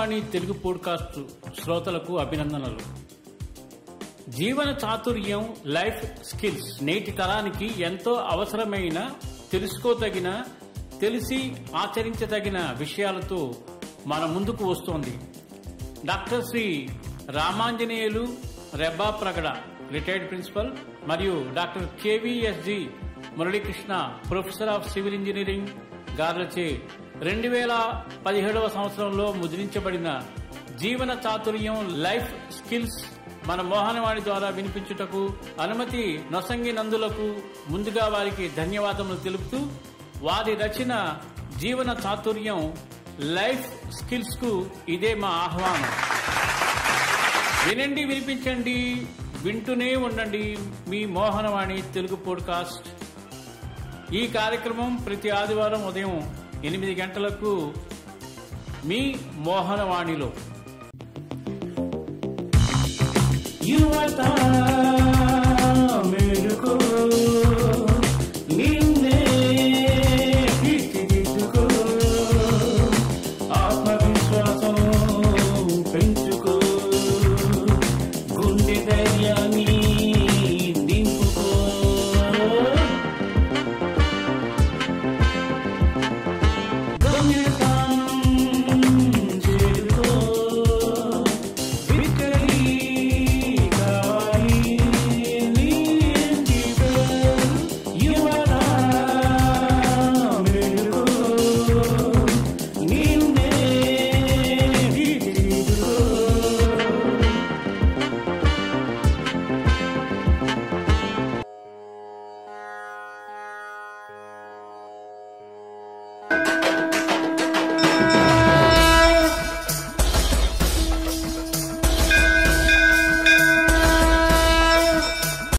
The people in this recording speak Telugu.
మోహనవాణి తెలుగు పోడ్కాస్ట్ శ్రోతలకు అభినందనలు జీవన చాతుర్యం లైఫ్ స్కిల్స్ నేటి తరానికి ఎంతో అవసరమైన తెలుసుకోదగిన తెలిసి ఆచరించదగిన విషయాలతో మన ముందుకు వస్తోంది doctor Shri Ramanjaneyulu Rebba Pragada retired principal మరియు doctor KVSG Muralikrishna professor of civil engineering గార్లచే రెండు వేల పదిహేడవ సంవత్సరంలో ముద్రించబడిన జీవన చాతుర్యం లైఫ్ స్కిల్స్ మన మోహనవాణి ద్వారా వినిపించుటకు అనుమతి నొసంగి నందులకు ముందుగా వారికి ధన్యవాదములు తెలుపుతూ వారి రచన జీవన చాతుర్యం లైఫ్ స్కిల్స్ కు ఇదే మా ఆహ్వానం వినండి వినిపించండి వింటూనే ఉండండి మీ మోహనవాణి తెలుగు పోడ్కాస్ట్ ఈ కార్యక్రమం ప్రతి ఆదివారం ఉదయం ఎనిమిది గంటలకు మీ మోహనవాణిలో యువత